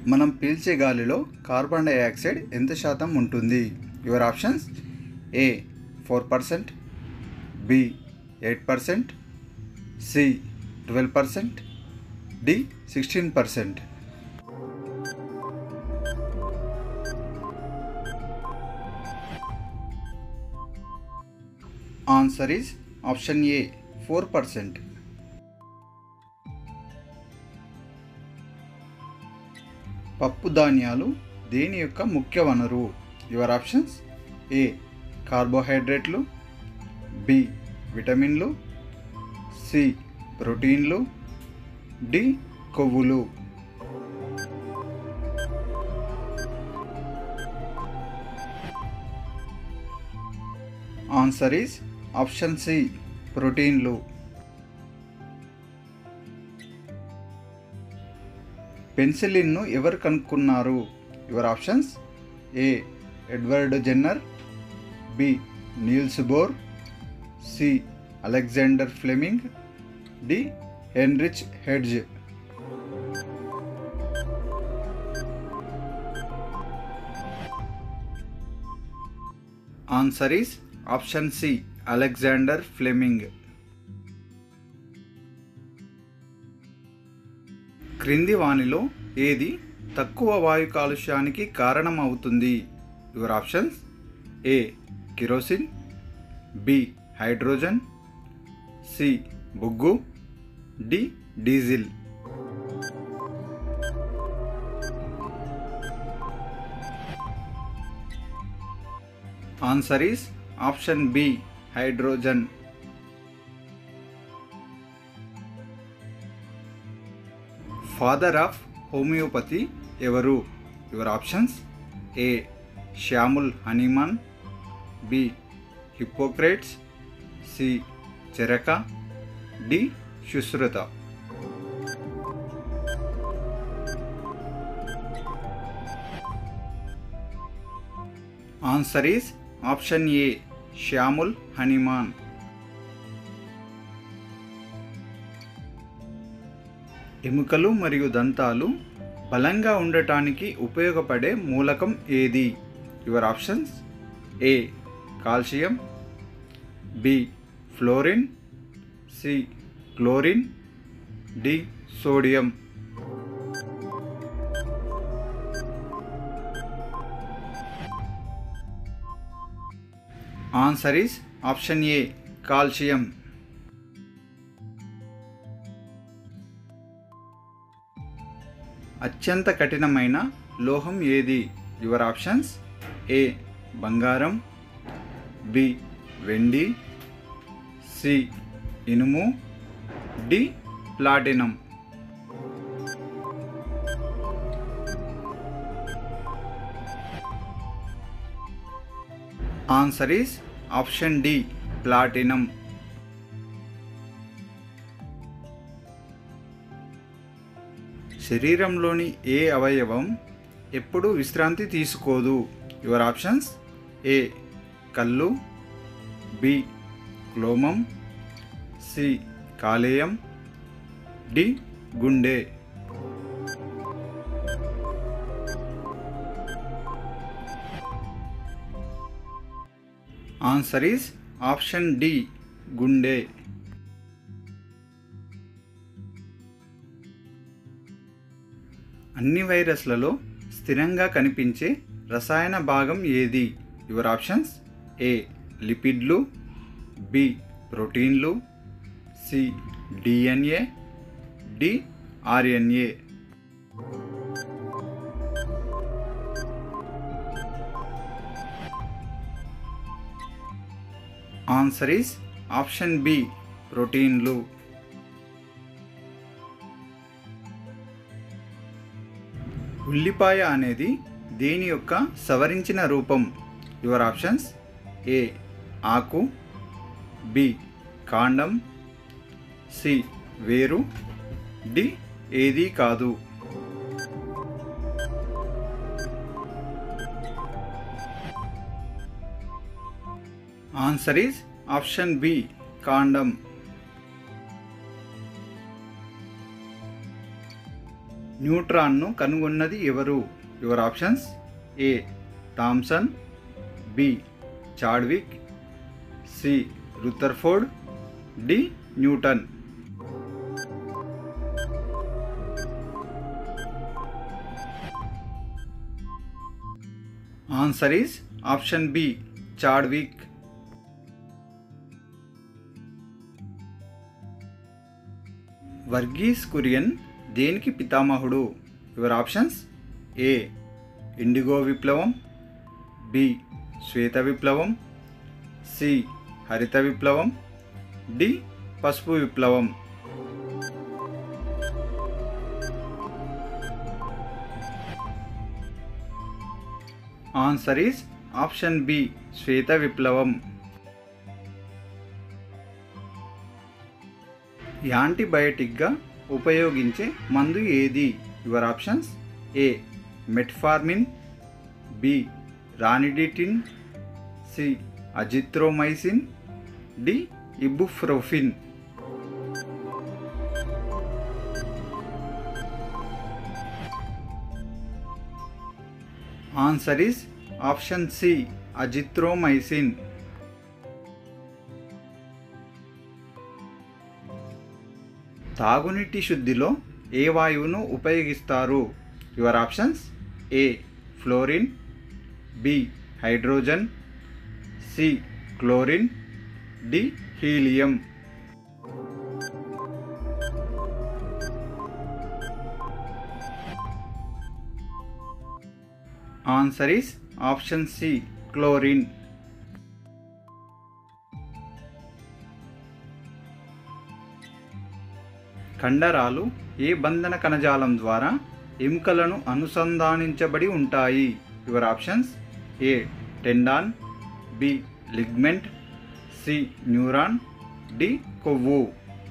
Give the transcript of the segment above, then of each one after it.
మనం పీల్చే గాలిలో కార్బన్ డైఆక్సైడ్ ఎంత శాతం ఉంటుంది your options A four percent B eight percent C twelve percent D sixteen percent answer is option A four percent పప్పు ధాన్యాలు దేని యొక్క ముఖ్య వనరు యువర్ ఆప్షన్స్ ఏ కార్బోహైడ్రేట్లు బి విటమిన్లు సి ప్రోటీన్లు డి కొవ్వులు ఆన్సర్ ఈజ్ ఆప్షన్ సి ప్రోటీన్లు పెన్సిలిన్ను ఎవరు కనుక్కున్నారు your options A Edward Jenner B Niels Bohr C Alexander Fleming D Heinrich Hertz answer is option C Alexander Fleming క్రింది వానిలో ఏది తక్కువ వాయు కాలుష్యానికి కారణం అవుతుంది your options A kerosene B hydrogen C బొగ్గు D diesel answer is option B hydrogen father of homeopathy ఎవరు your options A Samuel Hahnemann B Hippocrates C Charaka D Sushruta answer is option A Samuel Hahnemann ఎముకలు మరియు దంతాలు బలంగా ఉండటానికి ఉపయోగపడే మూలకం ఏది your options A calcium B fluorine C chlorine D sodium answer is option A calcium అత్యంత కఠినమైన లోహం ఏది యువర్ ఆప్షన్స్ ఏ బంగారం బి వెండి సి ఇనుము D platinum answer is option D platinum శరీరంలోని ఏ అవయవం ఎప్పుడూ విశ్రాంతి తీసుకోదు యువర్ ఆప్షన్స్ ఏ కళ్ళు బి క్లోమం సి కాలేయం డి గుండె ఆన్సర్ ఈస్ ఆప్షన్ డి గుండె అన్ని వైరస్లలో స్థిరంగా కనిపించే రసాయన భాగం ఏది యువర్ ఆప్షన్స్ ఏ లిపిడ్లు బి ప్రోటీన్లు C DNA D RNA answer is option B ప్రోటీన్లు ఉల్లిపాయ అనేది దేని యొక్క సవరించిన రూపం యువర్ ఆప్షన్స్ ఏ ఆకు బి కాండం సి వేరు డి ఏదీ కాదు ఆన్సర్ ఈజ్ ఆప్షన్ బి కాండం న్యూట్రాన్ను కనుగొన్నది ఎవరు your options A Thomson B Chadwick C Rutherford D Newton answer is option B Chadwick Verghese Kurien దేనికి పితామహుడు యువర్ ఆప్షన్స్ ఏ ఇండిగో విప్లవం బి శ్వేత విప్లవం సి హరిత విప్లవం డి పసుపు విప్లవం ఆన్సర్ ఈస్ ఆప్షన్ బి శ్వేత విప్లవం యాంటీబయోటిక్గా ఉపయోగించే మందు ఏది your options A metformin B ranitidine C azithromycin D ibuprofen answer is option C azithromycin తాగునీటి శుద్ధిలో ఏ వాయువును ఉపయోగిస్తారు your options A fluorine B hydrogen C chlorine D helium answer is option C chlorine కండరాలు ఏ బంధన కణజాలం ద్వారా ఎముకలను అనుసంధానించబడి ఉంటాయి your options A tendon B ligament C neuron D కొవ్వు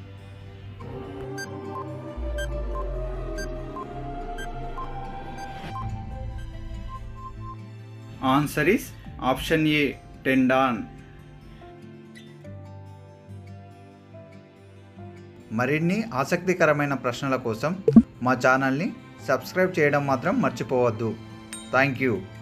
answer is option A tendon మరిన్ని ఆసక్తికరమైన ప్రశ్నల కోసం మా ఛానల్ని సబ్స్క్రైబ్ చేయడం మాత్రం మర్చిపోవద్దు థ్యాంక్ యూ